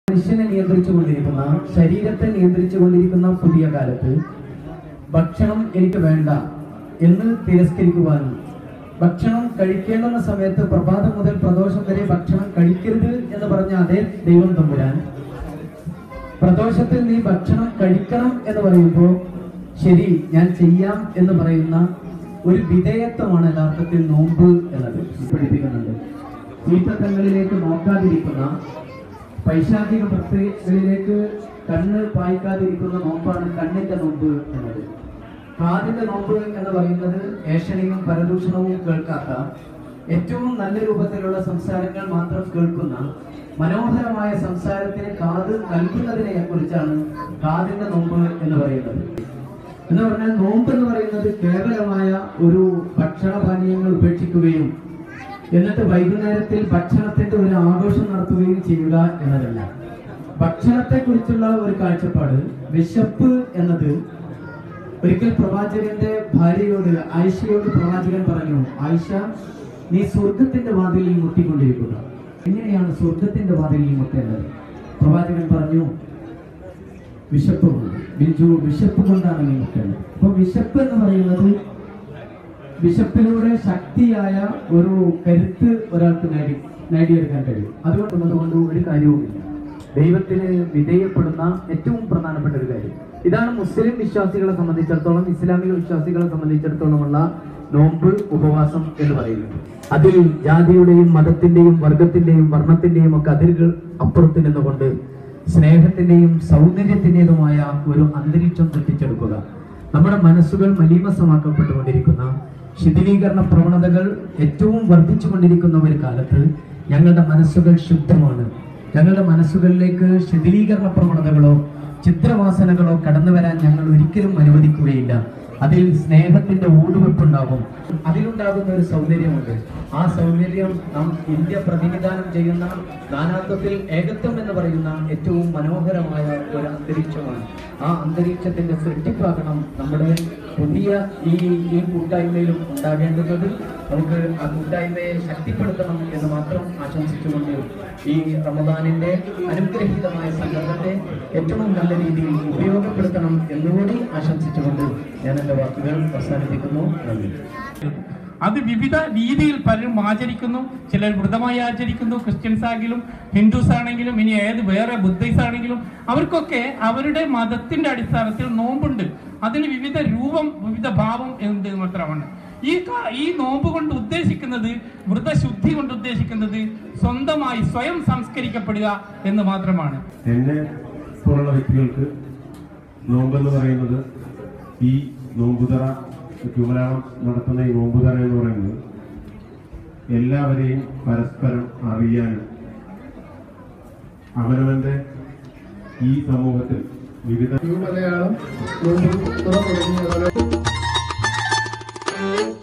മനുഷ്യനെ നിയന്ത്രിച്ചു കൊണ്ടിരിക്കുന്ന ശരീരത്തെ നിയന്ത്രിച്ചു കൊണ്ടിരിക്കുന്ന പുതിയ കാലത്ത് ഭക്ഷണം എനിക്ക് വേണ്ട എന്ന് തിരസ്കരിക്കുവാനും ഭക്ഷണം കഴിക്കേണ്ടുന്ന സമയത്ത് പ്രഭാതം മുതൽ പ്രദോഷം വരെ ഭക്ഷണം കഴിക്കരുത് എന്ന് പറഞ്ഞ അതേ ദൈവം തമ്പുരാൻ പ്രദോഷത്തിൽ നീ ഭക്ഷണം കഴിക്കണം എന്ന് പറയുമ്പോൾ ശരി ഞാൻ ചെയ്യാം എന്ന് പറയുന്ന ഒരു വിധേയത്വമാണ് യഥാർത്ഥത്തിൽ നോമ്പ് എന്നത് പഠിപ്പിക്കുന്നുണ്ട് തീർത്ഥങ്ങളിലേക്ക് നോക്കാതിരിക്കുന്ന പൈശാചിക പ്രക്രിയകളിലേക്ക് കണ്ണ് പായിക്കാതിരിക്കുന്ന നോമ്പാണ് കണ്ണിന്റെ നോമ്പ് എന്നത് കാതിന്റെ നോമ്പ് എന്ന് പറയുന്നത് ഏഷണിയും പരദൂഷണവും കേൾക്കാത്ത ഏറ്റവും നല്ല രൂപത്തിലുള്ള സംസാരങ്ങൾ മാത്രം കേൾക്കുന്ന മനോഹരമായ സംസാരത്തിന് കാത് നൽകുന്നതിനെ കുറിച്ചാണ് കാതിന്റെ നോമ്പ് എന്ന് പറയുന്നത് എന്ന് പറഞ്ഞാൽ നോമ്പ് എന്ന് പറയുന്നത് കേവലമായ ഒരു ഭക്ഷണപാനീയങ്ങൾ ഉപേക്ഷിക്കുകയും എന്നിട്ട് വൈകുന്നേരത്തിൽ ഭക്ഷണത്തിന്റെ ഒരു ആഘോഷം നടത്തുകയും ചെയ്യുക എന്നതല്ല ഭക്ഷണത്തെ കുറിച്ചുള്ള ഒരു കാഴ്ചപ്പാട് വിശപ്പ് എന്നത് ഒരിക്കൽ പ്രവാചകന്റെ ഭാര്യയോട് ആയിഷയോട് പ്രവാചകൻ പറഞ്ഞു ആയിഷ നീ സ്വർഗത്തിന്റെ വാതിലിൽ മുട്ടിക്കൊണ്ടിരിക്കുക എങ്ങനെയാണ് സ്വർഗത്തിന്റെ വാതിലിൽ മുട്ടേണ്ടത് പ്രവാചകൻ പറഞ്ഞു വിശപ്പ് കൊണ്ട് ബിജു വിശപ്പ് കൊണ്ടാണ് നീ മുട്ടേണ്ടത് അപ്പൊ വിശപ്പ് എന്ന് പറയുന്നത് വിശപ്പിലൂടെ ശക്തിയായ ഒരു കരുത്ത് ഒരാൾക്ക് നേടി നേടിയെടുക്കാൻ കഴിയും അതുകൊണ്ടുള്ളത് കൊണ്ട് ഒരു കാര്യവുമില്ല ദൈവത്തിന് വിധേയപ്പെടുന്ന ഏറ്റവും പ്രധാനപ്പെട്ട ഒരു കാര്യം ഇതാണ് മുസ്ലിം വിശ്വാസികളെ സംബന്ധിച്ചിടത്തോളം ഇസ്ലാമിക വിശ്വാസികളെ സംബന്ധിച്ചിടത്തോളമുള്ള നോമ്പ് ഉപവാസം എന്ന് പറയുന്നത് അതിൽ ജാതിയുടെയും മതത്തിന്റെയും വർഗത്തിന്റെയും വർണ്ണത്തിന്റെയും ഒക്കെ അതിരുകൾ അപ്പുറത്ത് നിന്നുകൊണ്ട് സ്നേഹത്തിന്റെയും സൗന്ദര്യത്തിന്റേതുമായ ഒരു അന്തരീക്ഷം സൃഷ്ടിച്ചെടുക്കുക നമ്മുടെ മനസ്സുകൾ മലീമസമാക്കപ്പെട്ടുകൊണ്ടിരിക്കുന്ന ശിഥിലീകരണ പ്രവണതകൾ ഏറ്റവും വർദ്ധിച്ചുകൊണ്ടിരിക്കുന്ന ഒരു കാലത്ത് ഞങ്ങളുടെ മനസ്സുകൾ ശുദ്ധമാണ് ഞങ്ങളുടെ മനസ്സുകളിലേക്ക് ശിഥിലീകരണ പ്രവണതകളോ ചിത്രവാസനകളോ കടന്നു വരാൻ ഞങ്ങൾ ഒരിക്കലും അനുവദിക്കുകയില്ല അതിൽ സ്നേഹത്തിന്റെ ഊടുവെപ്പുണ്ടാകും അതിലുണ്ടാകുന്ന ഒരു സൗന്ദര്യമുണ്ട് ആ സൗന്ദര്യം നാം ഇന്ത്യ പ്രതിനിധാനം ചെയ്യുന്ന നാനാത്വത്തിൽ ഏകത്വം എന്ന് പറയുന്ന ഏറ്റവും മനോഹരമായ ഒരു അന്തരീക്ഷമാണ് ആ അന്തരീക്ഷത്തിന്റെ സൃഷ്ടിപ്പാകണം നമ്മുടെ പുതിയ ഈ ഈ കൂട്ടായ്മയിലും ഉണ്ടാകേണ്ടുന്നത് നമുക്ക് ആ കൂട്ടായ്മയെ ശക്തിപ്പെടുത്തണം എന്ന് മാത്രം ആശംസിച്ചുകൊണ്ട് ഈ റമദാനിന്റെ അനുഗ്രഹീതമായ സംഘത്തെ ഏറ്റവും നല്ല രീതിയിൽ ഉപയോഗപ്പെടുത്തണം എന്നുകൂടി ആശംസിച്ചുകൊണ്ട് ഞാൻ എൻ്റെ വാക്കുകൾ അവസാനിപ്പിക്കുന്നു നന്ദി അത് വിവിധ രീതിയിൽ പലരും ആചരിക്കുന്നു ചിലർ വ്രതമായി ആചരിക്കുന്നു ക്രിസ്ത്യൻസ് ആണെങ്കിലും ഹിന്ദുസ് ആണെങ്കിലും ഇനി ഏത് വേറെ ബുദ്ധിസ്റ്റ് ആണെങ്കിലും അവർക്കൊക്കെ അവരുടെ മതത്തിന്റെ അടിസ്ഥാനത്തിൽ നോമ്പുണ്ട് അതിന് വിവിധ രൂപം വിവിധ ഭാവം ഉണ്ട് മാത്രമാണ് ഈ കാ- ഈ നോമ്പ് കൊണ്ട് ഉദ്ദേശിക്കുന്നത് വ്രതശുദ്ധി കൊണ്ട് ഉദ്ദേശിക്കുന്നത് സ്വന്തമായി സ്വയം സംസ്കരിക്കപ്പെടുക എന്ന് മാത്രമാണ് എന്നെ പോലുള്ള വ്യക്തികൾക്ക് നോമ്പെന്ന് പറയുന്നത് ഈ നോമ്പുതറ ചുമലാളം നടത്തുന്ന ഈ നോമ്പുതറ എന്ന് പറയുന്നത് എല്ലാവരെയും പരസ്പരം അറിയാനും അവനവന്റെ ഈ സമൂഹത്തിൽ വിവിധ മലയാളം നോമ്പ് തുറ തുടങ്ങിയ